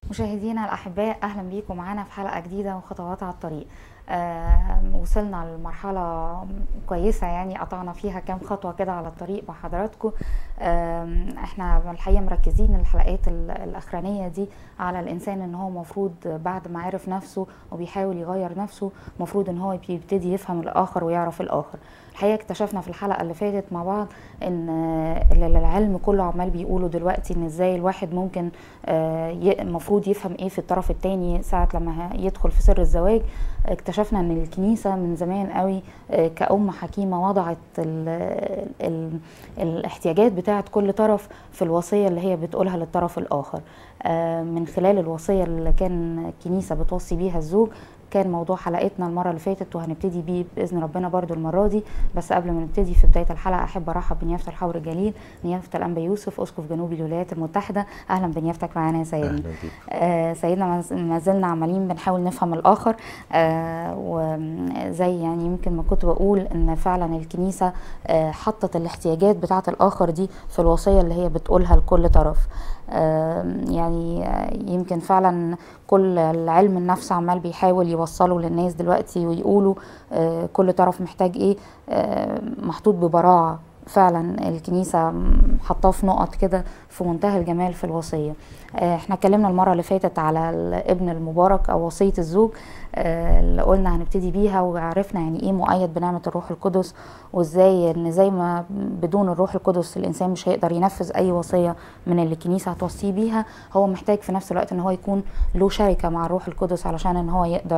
مشاهدينا الأحباء أهلا بيكم معانا في حلقة جديدة وخطوات على الطريق آه وصلنا لمرحلة كويسة يعني قطعنا فيها كام خطوة كده على الطريق مع حضراتكم آه احنا الحقيقة مركزين الحلقات الأخرانية دي على الإنسان إن هو مفروض بعد ما عرف نفسه وبيحاول يغير نفسه مفروض إن هو بيبتدي يفهم الآخر ويعرف الآخر الحقيقة اكتشفنا في الحلقة اللي فاتت مع بعض إن اللي العلم كله عمال بيقوله دلوقتي إن إزاي الواحد ممكن المفروض يفهم إيه في الطرف التاني ساعة لما يدخل في سر الزواج اكتشفنا ان الكنيسه من زمان قوي كأم حكيمه وضعت ال ال الاحتياجات بتاعه كل طرف في الوصيه اللي هي بتقولها للطرف الاخر من خلال الوصيه اللي كان الكنيسه بتوصي بيها الزوج كان موضوع حلقتنا المره اللي فاتت وهنبتدي بيه باذن ربنا برضو المره دي بس قبل ما نبتدي في بدايه الحلقه احب ارحب بنيافه الحور الجليل نيافه الانبا يوسف اسقف جنوب الولايات المتحده اهلا بنيافتك معانا يا سيدنا آه سيدنا ما زلنا عمالين بنحاول نفهم الاخر آه وزي يعني يمكن ما كنت بقول ان فعلا الكنيسه آه حطت الاحتياجات بتاعه الاخر دي في الوصيه اللي هي بتقولها لكل طرف يعني يمكن فعلا كل العلم النفس عمال بيحاول يوصله للناس دلوقتي ويقولوا كل طرف محتاج ايه محطوط ببراعه فعلا الكنيسة حطاه في نقط كده في منتهى الجمال في الوصية احنا اتكلمنا المرة اللي فاتت على الابن المبارك او وصية الزوج اللي قلنا هنبتدي بيها وعرفنا يعني ايه مؤيد بنعمة الروح القدس وازاي ان زي ما بدون الروح القدس الانسان مش هيقدر ينفذ اي وصية من اللي الكنيسة هتوصيه بيها هو محتاج في نفس الوقت ان هو يكون له شركة مع الروح القدس علشان ان هو يقدر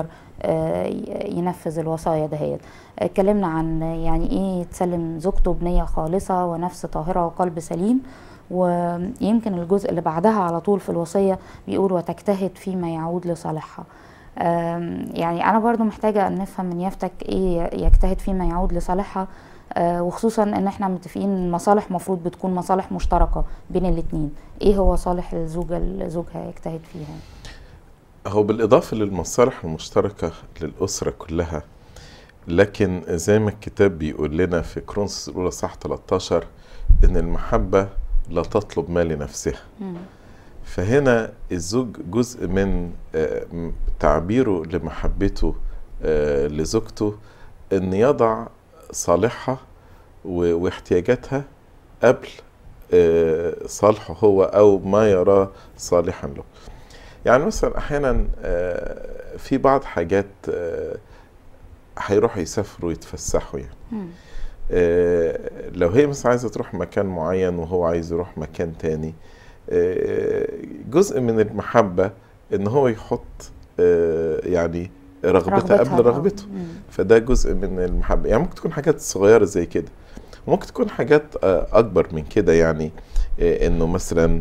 ينفذ الوصايا دهيت اتكلمنا عن يعني ايه تسلم زوجته بنية خالصة ونفس طاهرة وقلب سليم ويمكن الجزء اللي بعدها على طول في الوصية بيقول وتجتهد فيما يعود لصالحها يعني انا برضو محتاجة ان نفهم من يافتك ايه يجتهد فيما يعود لصالحها وخصوصا ان احنا متفقين المصالح مفروض بتكون مصالح مشتركة بين الاتنين ايه هو صالح الزوجة اللي زوجها يجتهد فيها هو بالإضافة للمصالح المشتركة للأسرة كلها لكن زي ما الكتاب بيقول لنا في كرونس الأولى صح 13 إن المحبة لا تطلب ما لنفسها فهنا الزوج جزء من تعبيره لمحبته لزوجته ان يضع صالحها واحتياجاتها قبل صالحه هو او ما يراه صالحا له يعني مثلا احيانا في بعض حاجات هيروحوا يسافروا يتفسحوا يعني لو هي مثلا عايزه تروح مكان معين وهو عايز يروح مكان تاني جزء من المحبة ان هو يحط يعني رغبتها قبل رغبته فده جزء من المحبة يعني ممكن تكون حاجات صغيرة زي كده ممكن تكون حاجات اكبر من كده يعني انه مثلا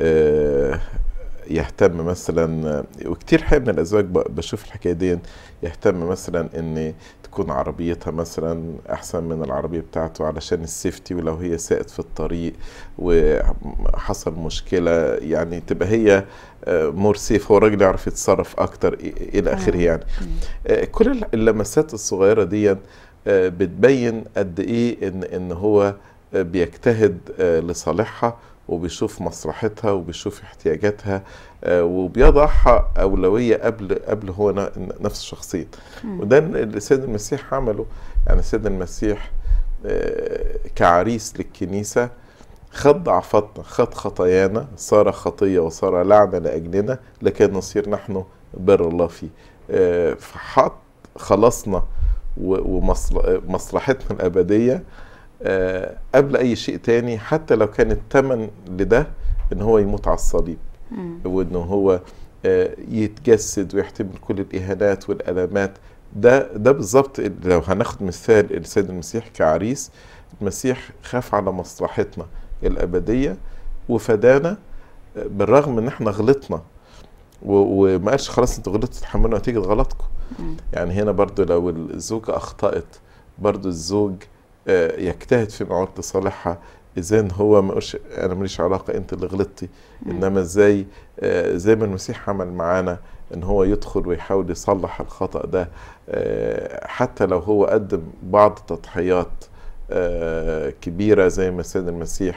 يهتم مثلا وكتير حي من الازواج بشوف الحكايه دي يهتم مثلا ان تكون عربيتها مثلا احسن من العربيه بتاعته علشان السيفتي ولو هي ساقت في الطريق وحصل مشكله يعني تبقى هي مور سيف هو الراجل يعرف يتصرف اكتر الى اخره يعني كل اللمسات الصغيره دي بتبين قد ايه ان ان هو بيجتهد لصالحها وبيشوف مصلحتها وبيشوف احتياجاتها وبيضعها أولوية قبل قبل هو نفس الشخصية وده اللي السيد المسيح عمله يعني السيد المسيح كعريس للكنيسة خد ضعفتنا خد خطايانا صار خطية وصار لعنة لأجلنا لكي نصير نحن بر الله فيه فحط خلصنا ومصلحتنا الأبدية قبل اي شيء تاني حتى لو كان الثمن لده ان هو يموت على الصليب وان هو يتجسد ويحتمل كل الاهانات والالامات ده ده بالظبط لو هناخد مثال السيد المسيح كعريس المسيح خاف على مصلحتنا الابديه وفدانا بالرغم ان احنا غلطنا وما قالش خلاص انتوا غلطتوا تحملوا نتيجه غلطكم يعني هنا برضو لو الزوجه اخطات برضو الزوج يجتهد في معود لصالحها اذا هو ما يقولش انا ماليش علاقه انت اللي غلطتي انما ازاي زي ما المسيح عمل معانا ان هو يدخل ويحاول يصلح الخطا ده حتى لو هو قدم بعض التضحيات كبيره زي ما السيد المسيح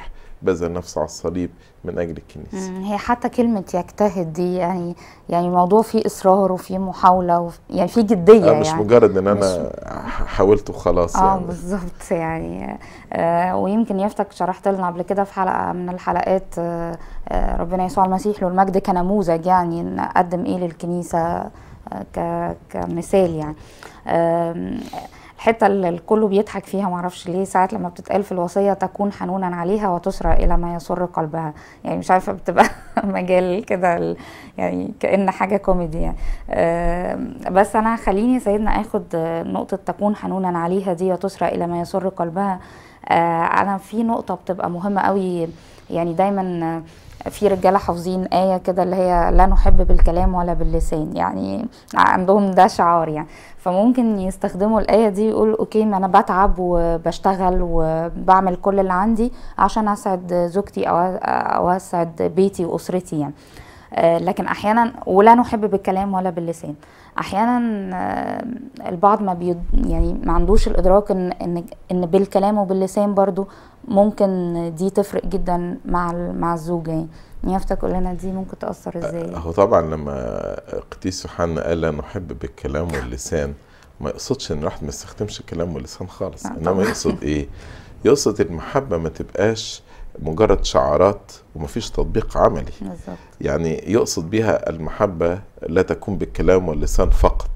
بذل نفسه على الصليب من اجل الكنيسه مم، هي حتى كلمة يجتهد دي يعني يعني الموضوع فيه إصرار وفيه محاولة وف... يعني فيه جدية آه مش يعني مجرد ان انا ح- حاولت وخلاص اه يعني بالظبط يعني آه ويمكن يفتك شرحت لنا قبل كده في حلقة من الحلقات آه آه ربنا يسوع المسيح له المجد كنموذج يعني نقدم ايه للكنيسة آه ك كمثال يعني آم، الحتة اللي الكل بيضحك فيها معرفش ليه ساعات لما بتتقال في الوصية تكون حنونا عليها وتسرى إلى ما يسر قلبها يعني مش عارفة بتبقى مجال كده ال- يعني كأن حاجة كوميدي يعني آم، بس أنا خليني سيدنا آخد آه، نقطة تكون حنونا عليها دي وتسرى إلى ما يسر قلبها آه، أنا في نقطة بتبقى مهمة قوي يعني دايما آه، في رجاله حافظين آية كده اللي هي لا نحب بالكلام ولا باللسان يعني عندهم ده شعار يعني فممكن يستخدموا الآية دي يقول أوكي ما أنا بتعب وبشتغل وبعمل كل اللي عندي عشان أسعد زوجتي أو أو أسعد بيتي وأسرتي يعني آه، لكن أحيانا ولا نحب بالكلام ولا باللسان أحيانا آه، البعض ما بيد يعني ما عندوش الإدراك إن إن إن بالكلام وباللسان برضو ممكن دي تفرق جدا مع ال- مع الزوجة يعني يفتك قول لنا دي ممكن تأثر ازاي هو طبعا لما قديس يوحنا قال لا نحب بالكلام واللسان ما يقصدش ان الواحد ما يستخدمش الكلام واللسان خالص آه انما طبعا. يقصد ايه يقصد المحبة ما تبقاش مجرد شعارات ومفيش تطبيق عملي بالظبط يعني يقصد بها المحبة لا تكون بالكلام واللسان فقط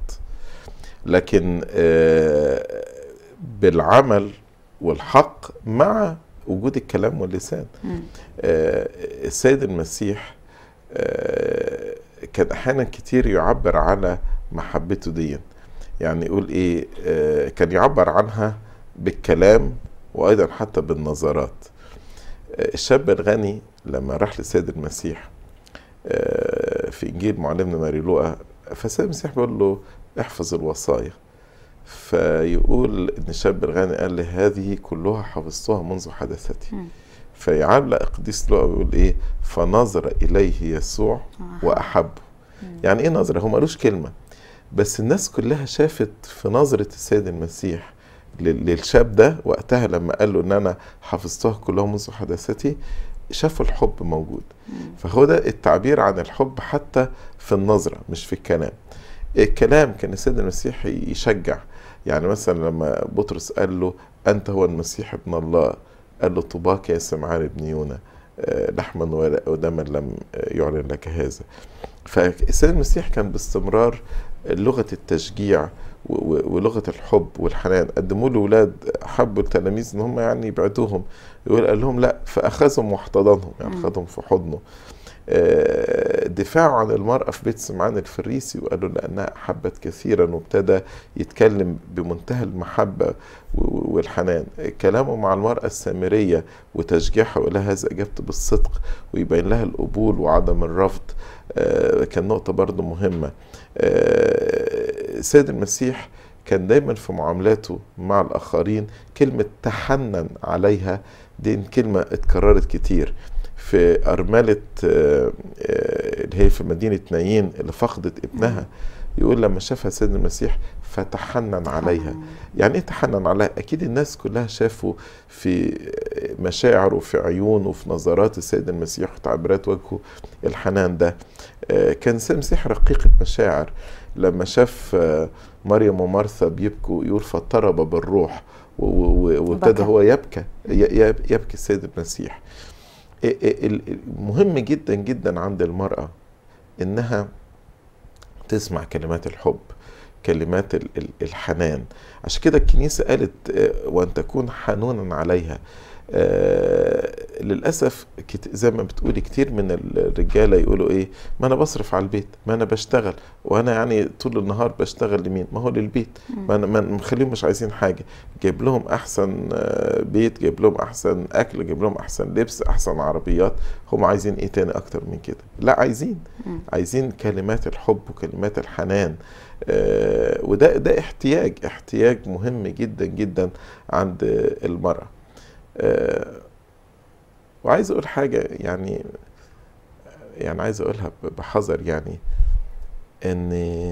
لكن آه، بالعمل والحق مع وجود الكلام واللسان مم. آه، السيد المسيح آه، كان احيانا كتير يعبر على محبته دي يعني يقول ايه آه، كان يعبر عنها بالكلام وايضا حتى بالنظرات آه، الشاب الغني لما راح للسيد المسيح آه، في انجيل معلمنا ماري لوقا فالسيد المسيح بيقول له احفظ الوصايا فيقول ان الشاب الغني قال لي هذه كلها حفظتها منذ حدثتي مم. فيعلق قديس لوقا بيقول ايه فنظر اليه يسوع آه. واحبه يعني ايه نظره هو مالوش كلمه بس الناس كلها شافت في نظره السيد المسيح لل- للشاب ده وقتها لما قال له ان انا حفظتها كلها منذ حدثتي شافوا الحب موجود فهو ده التعبير عن الحب حتى في النظره مش في الكلام الكلام كان السيد المسيح يشجع يعني مثلا لما بطرس قال له انت هو المسيح ابن الله قال له طوباك يا سمعان ابن يونا آه، لحما ولا- ودما لم آه، يعلن لك هذا فالسيد المسيح كان باستمرار لغة التشجيع و- و- ولغة الحب والحنان قدموا له ولاد حبوا التلاميذ ان هم يعني يبعدوهم يقول قال لهم لا فاخذهم واحتضنهم يعني مم. خدهم في حضنه آه، دفاعه عن المرأة في بيت سمعان الفريسي وقال له لأنها أحبت كثيرا وابتدى يتكلم بمنتهى المحبة و- و- والحنان كلامه مع المرأة السامرية وتشجيعها ويقول لها هذا أجبت بالصدق ويبين لها القبول وعدم الرفض آه، كان نقطة برضو مهمة آه، السيد المسيح كان دايما في معاملاته مع الآخرين كلمة تحنن عليها دي كلمة اتكررت كتير في أرملة آه، آه، اللي هي في مدينة نايين اللي فقدت ابنها يقول لما شافها سيدنا المسيح فتحنن عليها يعني ايه تحنن عليها اكيد الناس كلها شافوا في مشاعره وفي عيونه وفي نظرات السيد المسيح وتعبيرات وجهه الحنان ده آه، كان السيد المسيح رقيق المشاعر لما شاف آه، مريم ومرثا بيبكوا يقول فاضطرب بالروح و- و- وابتدى بكى. هو يبكى ي- يب- يبكي السيد المسيح ال- ال- ال- مهم جدا جدا عند المرأة إنها تسمع كلمات الحب كلمات ال- ال- الحنان عشان كده الكنيسة قالت آه، وأن تكون حنونا عليها آه، للأسف كت- زي ما بتقولي كتير من الرجالة يقولوا إيه ما أنا بصرف على البيت ما أنا بشتغل وأنا يعني طول النهار بشتغل لمين ما هو للبيت ما أنا ما مخليهم مش عايزين حاجة جايب لهم أحسن آه، بيت جايب لهم أحسن أكل جايب لهم أحسن لبس أحسن عربيات هم عايزين إيه تاني أكتر من كده لا عايزين مم. عايزين كلمات الحب وكلمات الحنان آه، وده ده احتياج احتياج مهم جدا جدا عند المرأة آه، وعايز اقول حاجة يعني يعني عايز اقولها ب- بحذر يعني ان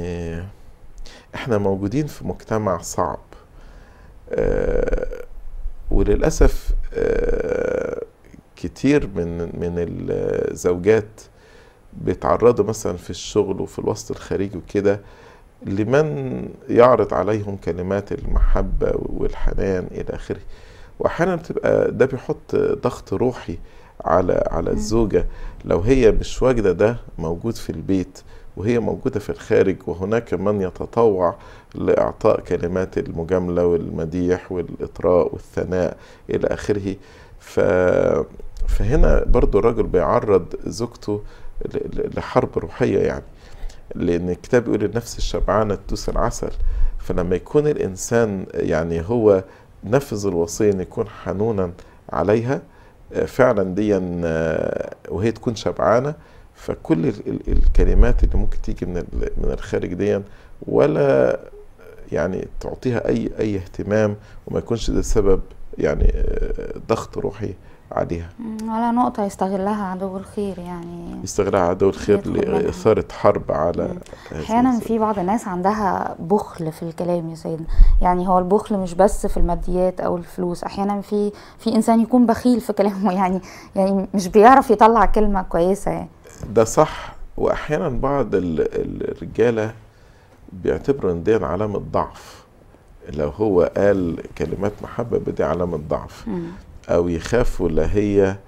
احنا موجودين في مجتمع صعب آه، وللأسف آه، كتير من من الزوجات بيتعرضوا مثلا في الشغل وفي الوسط الخارجي وكده لمن يعرض عليهم كلمات المحبة والحنان إلى آخره وأحيانا بتبقى ده بيحط ضغط روحي على على الزوجة لو هي مش واجدة ده موجود في البيت وهي موجودة في الخارج وهناك من يتطوع لإعطاء كلمات المجاملة والمديح والإطراء والثناء إلى آخره ف... فهنا برضو الرجل بيعرض زوجته لحرب روحية يعني لأن الكتاب يقول النفس الشبعانة تدوس العسل فلما يكون الإنسان يعني هو نفذ الوصية أن يكون حنونا عليها فعلا دي وهي تكون شبعانة فكل الكلمات اللي ممكن تيجي من من الخارج دي ولا يعني تعطيها اي اي اهتمام وما يكونش ده سبب يعني ضغط روحي عليها ولا نقطة يستغلها عدو الخير يعني يستغلها عدو الخير لإثارة حرب على أحيانا في بعض الناس عندها بخل في الكلام يا سيدنا يعني هو البخل مش بس في الماديات أو الفلوس أحيانا في في إنسان يكون بخيل في كلامه يعني يعني مش بيعرف يطلع كلمة كويسة يعني ده صح وأحيانا بعض الرجالة بيعتبروا إن دي علامة ضعف لو هو قال كلمات محبة بدي علامة ضعف م. او يخافوا لا هي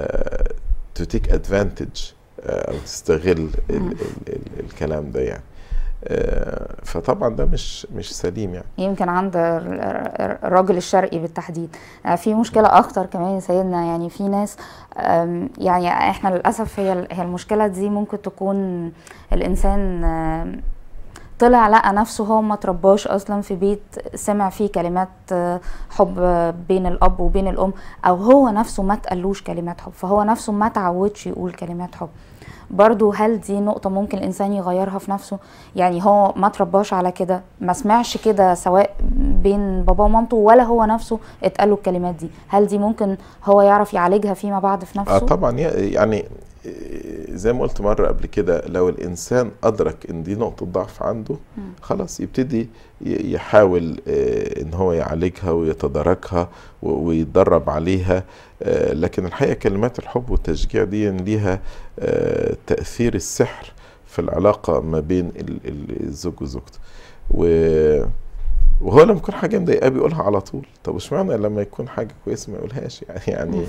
تو تيك ادفانتج او تستغل ال ال ال الكلام ده يعني فطبعا ده مش مش سليم يعني يمكن عند الراجل الشرقي بالتحديد في مشكله اكتر كمان يا سيدنا يعني في ناس يعني احنا للاسف هي هي المشكله دي ممكن تكون الانسان طلع لقى نفسه هو ما ترباش اصلا في بيت سمع فيه كلمات حب بين الاب وبين الام او هو نفسه ما تقلوش كلمات حب فهو نفسه ما تعودش يقول كلمات حب برضو هل دي نقطة ممكن الإنسان يغيرها في نفسه يعني هو ما ترباش على كده ما سمعش كده سواء بين باباه ومامته ولا هو نفسه اتقالوا الكلمات دي هل دي ممكن هو يعرف يعالجها فيما بعد في نفسه؟ آه طبعا يعني زي ما قلت مرة قبل كده لو الإنسان أدرك إن دي نقطة ضعف عنده خلاص يبتدي يحاول إن هو يعالجها ويتداركها ويتدرب عليها لكن الحقيقة كلمات الحب والتشجيع دي ليها تأثير السحر في العلاقة ما بين الزوج وزوجته وهو لما يكون حاجة مضايقاه بيقولها على طول طب اشمعنى لما يكون حاجة كويسة ما يقولهاش يعني يعني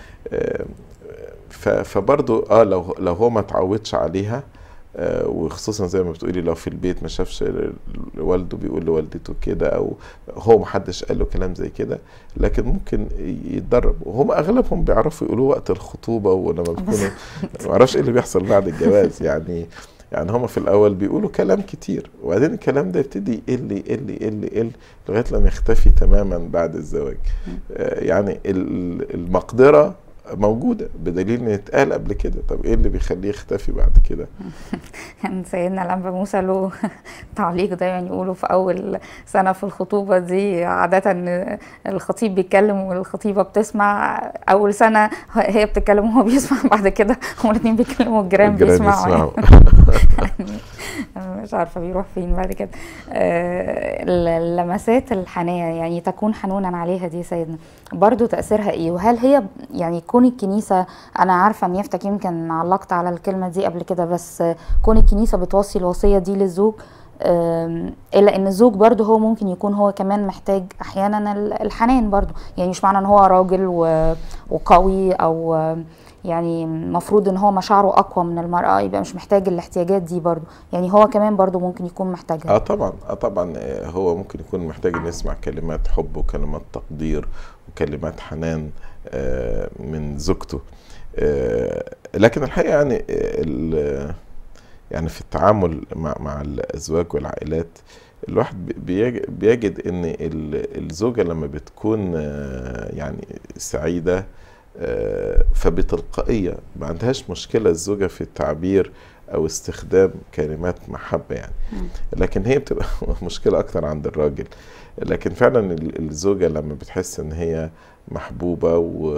فبرضه اه لو لو هو ما اتعودش عليها آه وخصوصا زي ما بتقولي لو في البيت ما شافش والده بيقول لوالدته كده او هو ما حدش قال له كلام زي كده لكن ممكن يتدرب وهم اغلبهم بيعرفوا يقولوا وقت الخطوبه ولما بيكونوا ما اعرفش ايه اللي بيحصل بعد الجواز يعني يعني هم في الاول بيقولوا كلام كتير وبعدين الكلام ده يبتدي يقل يقل يقل يقل لغايه لما يختفي تماما بعد الزواج آه يعني المقدره موجودة بدليل ان اتقال قبل كده طب ايه اللي بيخليه يختفي بعد كده كان سيدنا الانبا موسى له تعليق دايما يقولوا في اول سنة في الخطوبة دي عادة الخطيب بيتكلم والخطيبة بتسمع اول سنة هي بتتكلم وهو بيسمع بعد كده هما الاثنين بيتكلموا والجيران بيسمعوا يعني مش عارفة بيروح فين بعد كده اللمسات الحنية يعني تكون حنونا عليها دي سيدنا برضو تأثيرها ايه وهل هي يعني كون الكنيسة أنا عارفة إن يفتك يمكن علقت على الكلمة دي قبل كده بس كون الكنيسة بتوصي الوصية دي للزوج الا ان الزوج برضه هو ممكن يكون هو كمان محتاج احيانا الحنان برضه يعني مش معنى ان هو راجل وقوي او يعني المفروض ان هو مشاعره اقوى من المراه يبقى مش محتاج الاحتياجات دي برضه يعني هو كمان برضه ممكن يكون محتاجها اه طبعا اه طبعا هو ممكن يكون محتاج ان يسمع كلمات حب وكلمات تقدير وكلمات حنان آه من زوجته آه لكن الحقيقه يعني يعني في التعامل مع مع الازواج والعائلات الواحد بيجد ان الزوجه لما بتكون يعني سعيده فبتلقائيه ما عندهاش مشكله الزوجه في التعبير او استخدام كلمات محبه يعني لكن هي بتبقى مشكله اكتر عند الراجل لكن فعلا الزوجه لما بتحس ان هي محبوبه و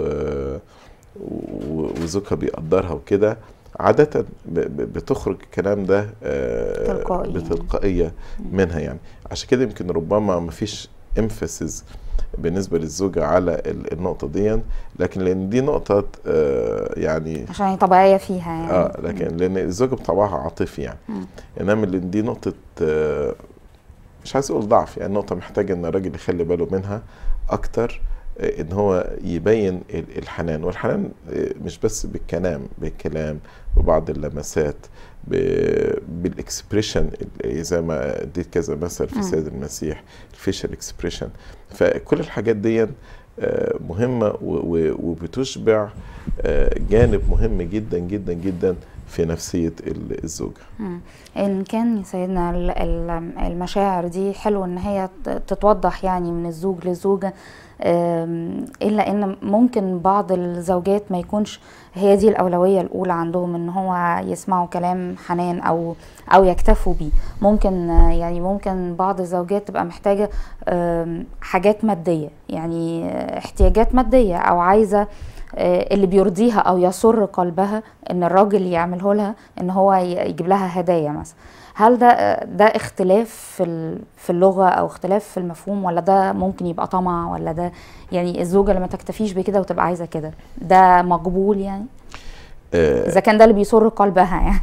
وزوجها بيقدرها وكده عادة بتخرج الكلام ده تلقائي بتلقائية منها يعني عشان كده يمكن ربما ما فيش emphasis بالنسبه للزوجه على ال- النقطه دي لكن لان دي نقطه آه، يعني عشان هي طبيعيه فيها يعني اه لكن لان الزوجه بطبعها عاطفي يعني مم. انما لان دي نقطه آه، مش عايز اقول ضعف يعني نقطه محتاجه ان الراجل يخلي باله منها اكتر آه، ان هو يبين ال- الحنان والحنان آه، مش بس بالكلام بالكلام وبعض اللمسات ب- بالاكسبريشن اللي زي ما اديت كذا مثل في مم. سيد المسيح الفيشل اكسبريشن فكل الحاجات دي آه، مهمه و- و- وبتشبع آه، جانب مهم جدا جدا جدا في نفسيه ال- الزوجه مم. ان كان يا سيدنا ال- ال- المشاعر دي حلو ان هي ت- تتوضح يعني من الزوج للزوجه أم، الا ان ممكن بعض الزوجات ما يكونش هي دي الاولويه الاولى عندهم ان هو يسمعوا كلام حنان او او يكتفوا بيه ممكن آه، يعني ممكن بعض الزوجات تبقى محتاجه أم، حاجات ماديه يعني آه، احتياجات ماديه او عايزه آه، اللي بيرضيها او يسر قلبها ان الراجل يعمله لها ان هو ي- يجيب لها هدايا مثلا هل ده آه، ده اختلاف في ال- في اللغه او اختلاف في المفهوم ولا ده ممكن يبقى طمع ولا ده يعني الزوجه لما تكتفيش بكده وتبقى عايزه كده ده مقبول يعني آه، اذا كان ده اللي بيسر قلبها يعني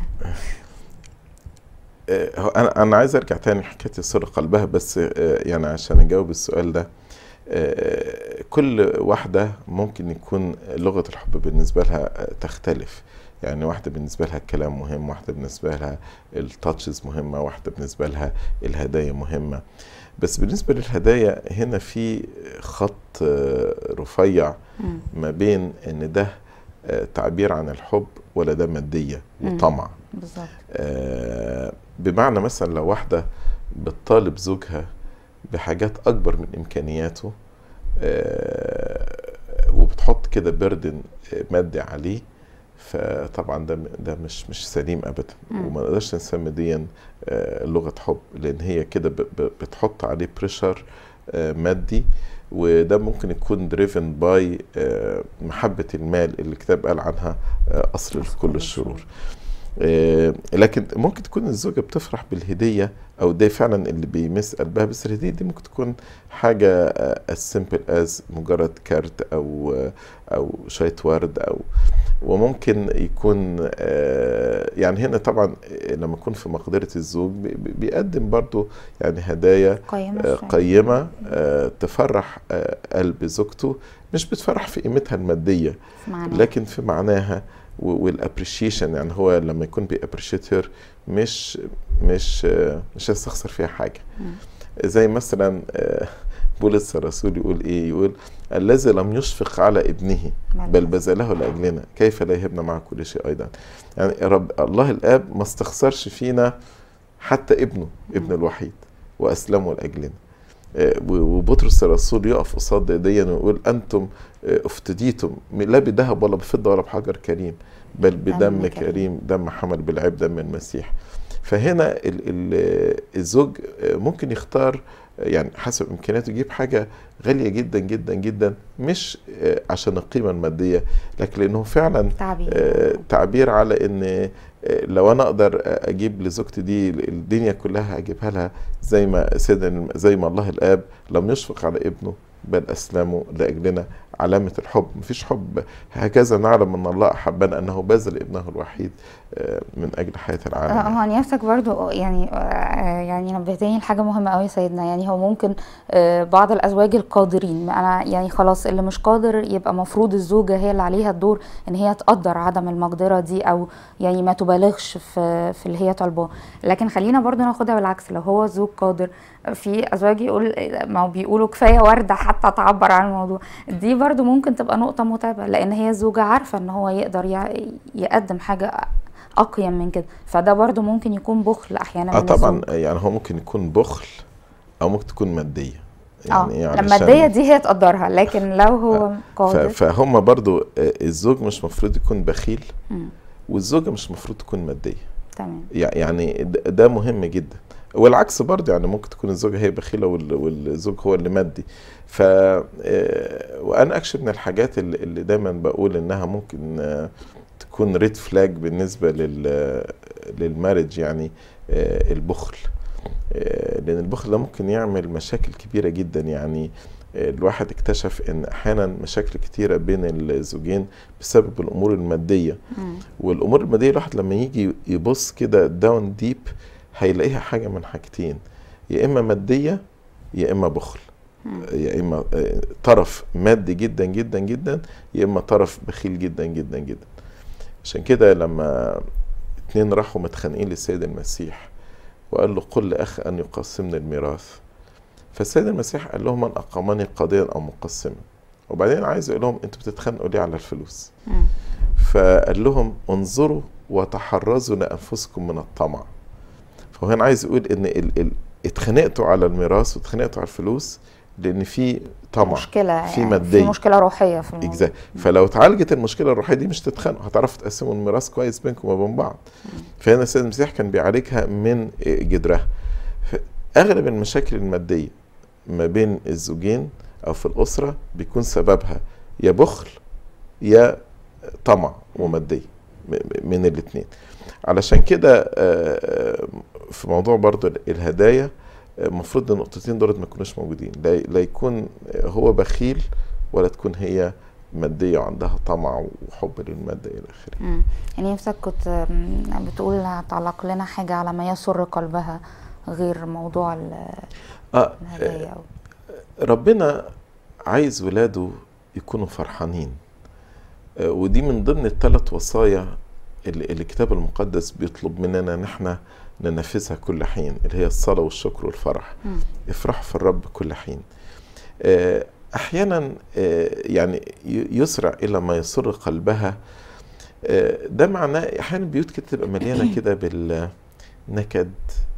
آه، هو انا انا عايز ارجع تاني لحكايه سر قلبها بس آه، يعني عشان اجاوب السؤال ده آه، كل واحده ممكن يكون لغه الحب بالنسبه لها آه، تختلف يعني واحده بالنسبه لها الكلام مهم واحده بالنسبه لها التاتشز مهمه واحده بالنسبه لها الهدايا مهمه بس بالنسبه للهدايا هنا في خط آه، رفيع مم. ما بين ان ده آه، تعبير عن الحب ولا ده ماديه مم. وطمع بالظبط آه، بمعنى مثلا لو واحدة بتطالب زوجها بحاجات أكبر من إمكانياته آه، وبتحط كده بردن مادي عليه فطبعا ده ده مش مش سليم ابدا مم. وما نقدرش نسمي دي آه، لغه حب لان هي كده ب- ب- بتحط عليه بريشر مادي وده ممكن يكون دريفن باي محبه المال اللي الكتاب قال عنها آه، اصل أصل كل كل الشرور آه، لكن ممكن تكون الزوجة بتفرح بالهدية أو ده فعلا اللي بيمس قلبها بس الهدية دي ممكن تكون حاجة as simple as مجرد كارت أو أو شوية ورد أو وممكن يكون آه، يعني هنا طبعا لما يكون في مقدرة الزوج بي- بي- بيقدم برضو يعني هدايا قيمه آه، شوية. قيمة آه، تفرح آه، قلب زوجته مش بتفرح في قيمتها المادية معنى. لكن في معناها والابريشيشن يعني هو لما يكون بيابريشيت هير مش مش آه، مش هيستخسر فيها حاجه مم. زي مثلا آه، بولس الرسول يقول ايه يقول الذي لم يشفق على ابنه بل بذله لاجلنا كيف لا يهبنا مع كل شيء ايضا يعني رب الله الاب ما استخسرش فينا حتى ابنه ابن الوحيد واسلمه لاجلنا آه، و- وبطرس الرسول يقف قصاد دي ويقول انتم آه، افتديتم لا بذهب ولا بفضه ولا بحجر كريم بل بدم دم كريم, كريم. دم حمل بالعيب دم المسيح فهنا ال ال الزوج آه، ممكن يختار آه، يعني حسب امكانياته يجيب حاجه غاليه جدا جدا جدا مش آه، عشان القيمه الماديه لكن لانه فعلا تعبير آه، تعبير على ان آه، لو انا اقدر اجيب لزوجتي دي الدنيا كلها اجيبها لها زي ما سيدنا زي ما الله الاب لم يشفق على ابنه بل اسلمه لاجلنا علامه الحب مفيش حب هكذا نعلم ان الله احبنا انه بذل ابنه الوحيد آه، من اجل حياه العالم اه هو نفسك برضو يعني آه، يعني نبهتني لحاجه مهمه قوي يا سيدنا يعني هو ممكن آه، بعض الازواج القادرين انا يعني خلاص اللي مش قادر يبقى مفروض الزوجه هي اللي عليها الدور ان هي تقدر عدم المقدره دي او يعني ما تبالغش في في اللي هي طالباه لكن خلينا برضو ناخدها بالعكس لو هو الزوج قادر في ازواج يقول ما هو بيقولوا كفايه ورده حتى تعبر عن الموضوع دي برضو ممكن تبقى نقطه متعبه لان هي الزوجه عارفه ان هو يقدر يع- يقدم حاجه اقيم من كده فده برضو ممكن يكون بخل احيانا اه من طبعا الزوج. يعني هو ممكن يكون بخل او ممكن تكون ماديه اه إيه لما علشان- الماديه دي هي تقدرها لكن لو هو ف- قادر فهم برضو آه، الزوج مش مفروض يكون بخيل مم. والزوجه مش مفروض تكون ماديه تمام يع- يعني د- ده مهم جدا والعكس برضه يعني ممكن تكون الزوجه هي بخيله وال- والزوج هو اللي مادي ف آه، وانا اكشف من الحاجات اللي اللي دايما بقول انها ممكن آه، تكون ريد فلاج بالنسبه لل للمارج يعني آه، البخل آه، لان البخل ده ممكن يعمل مشاكل كبيره جدا يعني آه، الواحد اكتشف ان احيانا مشاكل كتيره بين الزوجين بسبب الامور الماديه مم. والامور الماديه الواحد لما يجي يبص كده داون ديب هيلاقيها حاجه من حاجتين يا اما ماديه يا اما بخل مم. يا اما آه، طرف مادي جدا جدا جدا يا اما طرف بخيل جدا جدا جدا عشان كده لما اتنين راحوا متخانقين للسيد المسيح وقال له قل لاخ ان يقسمني الميراث فالسيد المسيح قال لهم من اقامني قاضيا او مقسما وبعدين عايز يقول لهم انتوا بتتخانقوا ليه على الفلوس مم. فقال لهم انظروا وتحرزوا لانفسكم من الطمع فهو هنا عايز يقول ان ال ال اتخانقتوا على الميراث واتخانقتوا على الفلوس لان في طمع مشكله في يعني مادية. في مشكله روحيه في الموضوع اجزاء فلو اتعالجت المشكله الروحيه دي مش تتخانقوا هتعرفوا تقسموا الميراث كويس بينكم وبين بعض فهنا السيد المسيح كان بيعالجها من جدرها اغلب المشاكل الماديه ما بين الزوجين او في الاسره بيكون سببها يا بخل يا طمع وماديه م- م- من الاثنين علشان كده آه، في موضوع برضو الهدايا المفروض النقطتين دول ما يكونوش موجودين لا لا يكون هو بخيل ولا تكون هي ماديه وعندها طمع وحب للماده الى اخره مم. يعني نفسك كنت مم، بتقول هتعلق لنا حاجه على ما يسر قلبها غير موضوع ال- اه الهدايا أو. ربنا عايز ولاده يكونوا فرحانين آه، ودي من ضمن الثلاث وصايا اللي اللي الكتاب المقدس بيطلب مننا ان احنا ننفذها كل حين اللي هي الصلاة والشكر والفرح مم. افرحوا في الرب كل حين آه، احيانا آه، يعني ي- يسرع الى ما يسر قلبها آه، ده معناه احيانا البيوت كده تبقى مليانه كده بالنكد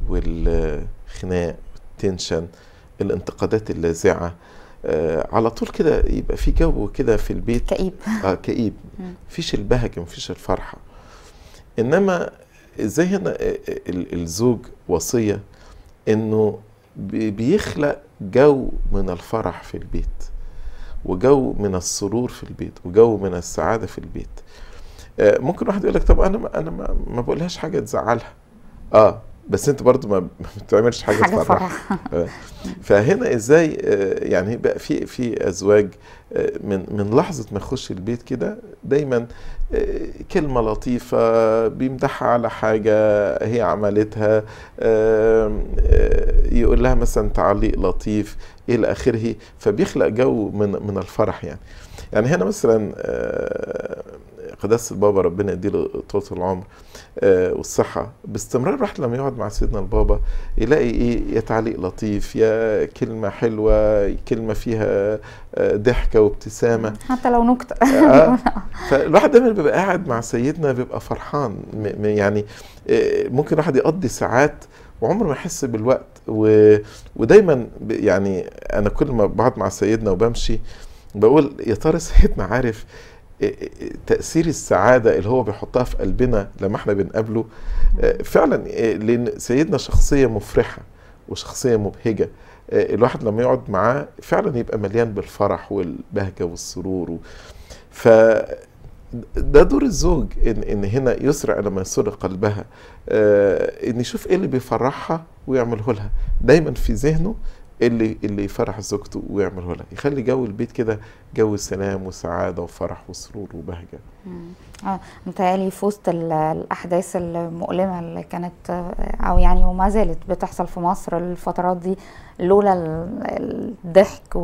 والخناق والتنشن الانتقادات اللاذعه آه، على طول كده يبقى في جو كده في البيت كئيب اه كئيب مم. مفيش البهجه مفيش الفرحه انما ازاي هنا آه، آه، ال- الزوج وصيه انه بي- بيخلق جو من الفرح في البيت وجو من السرور في البيت وجو من السعاده في البيت آه، ممكن واحد يقول لك طب انا ما انا ما, ما بقولهاش حاجه تزعلها اه بس انت برضو ما ما بتعملش حاجه, حاجه تفرحها فرح فهنا ازاي آه، يعني بقى في في ازواج آه، من من لحظه ما يخش البيت كده دايما آه، كلمه لطيفه بيمدحها على حاجه هي عملتها آه، آه، يقول لها مثلا تعليق لطيف الى اخره فبيخلق جو من من الفرح يعني يعني هنا مثلا آه، قداسه البابا ربنا يديله طول العمر آه، والصحه باستمرار الواحد لما يقعد مع سيدنا البابا يلاقي ايه يا تعليق لطيف يا كلمه حلوه كلمه فيها آه، ضحكه وابتسامه حتى لو نكته آه. فالواحد دايما بيبقى قاعد مع سيدنا بيبقى فرحان م- م- يعني آه، ممكن الواحد يقضي ساعات وعمره ما يحس بالوقت و... ودايما ب- يعني انا كل ما بقعد مع سيدنا وبمشي بقول يا ترى سيدنا عارف آه، آه، تأثير السعادة اللي هو بيحطها في قلبنا لما احنا بنقابله آه، فعلا آه، لأن سيدنا شخصية مفرحة وشخصية مبهجة آه، الواحد لما يقعد معاه فعلا يبقى مليان بالفرح والبهجة والسرور و... ف ده دور الزوج ان ان هنا يسرع لما يسر قلبها آه ان يشوف ايه اللي بيفرحها ويعمله لها دايما في ذهنه اللي اللي يفرح زوجته ويعمله لها يخلي جو البيت كده جو سلام وسعاده وفرح وسرور وبهجه اه متهيألي في وسط ال- الأحداث المؤلمة اللي كانت آه، أو يعني وما زالت بتحصل في مصر الفترات دي لولا ال- الضحك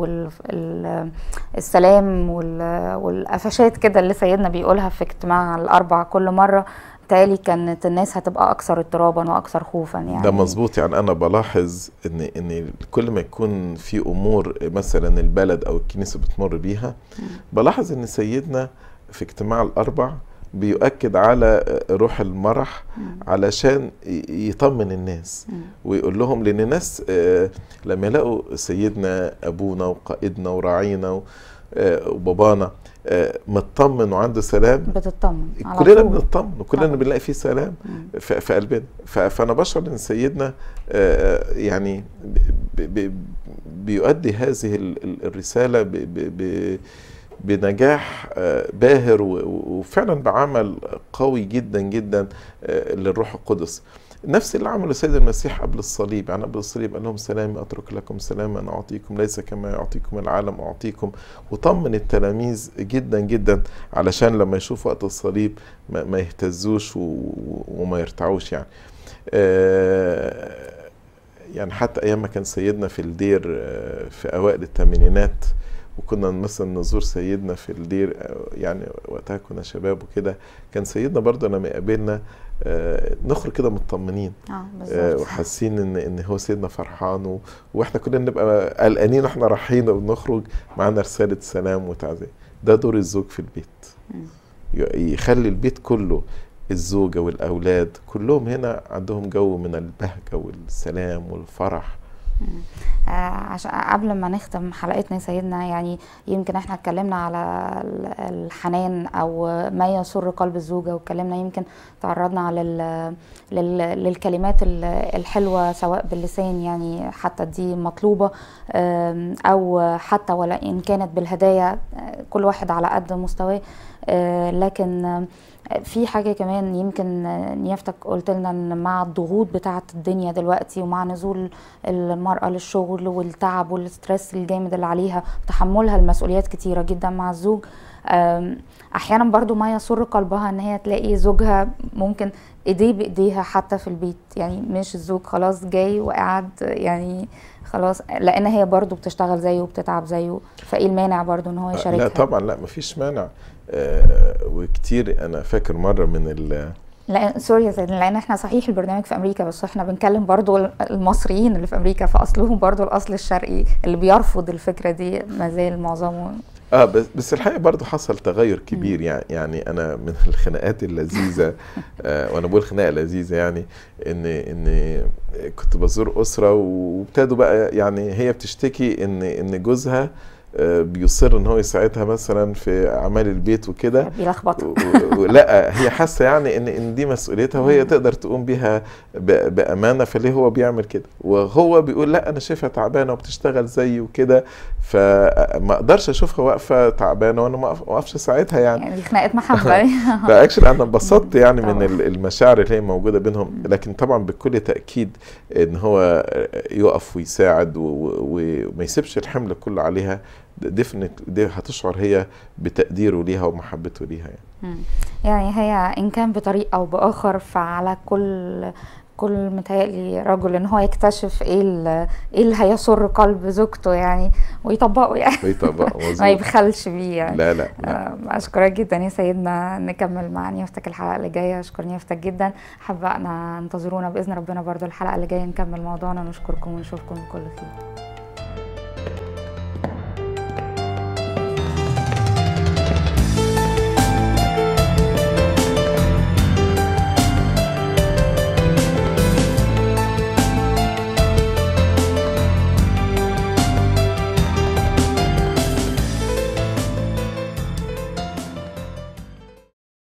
والسلام والقفشات كده اللي سيدنا بيقولها في اجتماع الأربع كل مرة متهيألي كانت الناس هتبقى أكثر اضطرابا وأكثر خوفا يعني ده مظبوط يعني انا بلاحظ ان ان كل ما يكون في امور مثلا البلد او الكنيسه بتمر بيها بلاحظ ان سيدنا في اجتماع الاربع بيؤكد على روح المرح مم. علشان ي- يطمن الناس مم. ويقول لهم لان الناس آه، لما يلاقوا سيدنا ابونا وقائدنا وراعينا و- آه، وبابانا آه، مطمن وعنده سلام بتطمن على كلنا طول. بنطمن وكلنا طبعا. بنلاقي فيه سلام مم. في في قلبنا ف- فانا بشعر ان سيدنا آه، يعني ب- ب- بيؤدي هذه ال- ال- الرساله ب- ب- ب- بنجاح آه، باهر و- و- وفعلا بعمل قوي جدا جدا آه، للروح القدس نفس اللي عمله سيد المسيح قبل الصليب يعني قبل الصليب قال لهم سلامي اترك لكم سلاما اعطيكم ليس كما يعطيكم العالم اعطيكم وطمن التلاميذ جدا جدا علشان لما يشوفوا وقت الصليب ما, ما يهتزوش وما يرتعوش يعني آه يعني حتى ايام ما كان سيدنا في الدير في اوائل الثمانينات وكنا مثلا نزور سيدنا في الدير يعني وقتها كنا شباب وكده كان سيدنا برضه لما يقابلنا نخرج كده مطمنين اه وحاسين ان ان هو سيدنا فرحان و... واحنا كلنا نبقى قلقانين واحنا رايحين وبنخرج معانا رساله سلام وتعزيه ده دور الزوج في البيت يخلي البيت كله الزوجة والأولاد كلهم هنا عندهم جو من البهجة والسلام والفرح آه عشان قبل ما نختم حلقتنا يا سيدنا يعني يمكن احنا اتكلمنا على الحنان او ما يسر قلب الزوجه واتكلمنا يمكن تعرضنا لل... لل... للكلمات الحلوه سواء باللسان يعني حتى دي مطلوبه او حتى ولا ان كانت بالهدايا كل واحد على قد مستواه لكن في حاجة كمان يمكن نيافتك قلت لنا ان مع الضغوط بتاعة الدنيا دلوقتي ومع نزول المرأة للشغل والتعب والستريس الجامد اللي عليها تحملها المسؤوليات كتيرة جدا مع الزوج احيانا برضو ما يسر قلبها ان هي تلاقي زوجها ممكن ايديه بايديها حتى في البيت يعني مش الزوج خلاص جاي وقاعد يعني خلاص لان هي برضو بتشتغل زيه وبتتعب زيه فايه المانع برضو ان هو يشاركها لا طبعا لا مفيش مانع آه وكتير انا فاكر مره من ال لا سوري يا سيدنا لان احنا صحيح البرنامج في امريكا بس احنا بنكلم برضو المصريين اللي في امريكا فاصلهم برضو الاصل الشرقي اللي بيرفض الفكره دي ما زال معظمه اه بس بس الحقيقه برضو حصل تغير كبير يعني يعني انا من الخناقات اللذيذه آه وانا بقول خناقه لذيذه يعني ان ان كنت بزور اسره وابتدوا بقى يعني هي بتشتكي ان ان جوزها بيصر ان هو يساعدها مثلا في اعمال البيت وكده بيلخبطها لا هي حاسه يعني ان ان دي مسؤوليتها وهي تقدر تقوم بيها بامانه فليه هو بيعمل كده وهو بيقول لا انا شايفها تعبانه وبتشتغل زيي وكده فما اقدرش اشوفها واقفه تعبانه وانا ما اقفش اساعدها يعني يعني دي خناقه محبه فاكشلي انا انبسطت يعني من المشاعر اللي هي موجوده بينهم لكن طبعا بكل تاكيد ان هو يقف ويساعد وما يسيبش الحمل كله عليها ديفنت دي هتشعر هي بتقديره ليها ومحبته ليها يعني. يعني هي ان كان بطريقه او باخر فعلى كل كل متهيألي رجل ان هو يكتشف ايه ايه اللي هيسر قلب زوجته يعني ويطبقه يعني ويطبقه ما يبخلش بيه يعني لا لا, لا. آه اشكرك جدا يا سيدنا نكمل مع نيافتك الحلقه اللي جايه اشكر نيافتك جدا حابه انتظرونا باذن ربنا برضو الحلقه اللي جايه نكمل موضوعنا نشكركم ونشوفكم بكل خير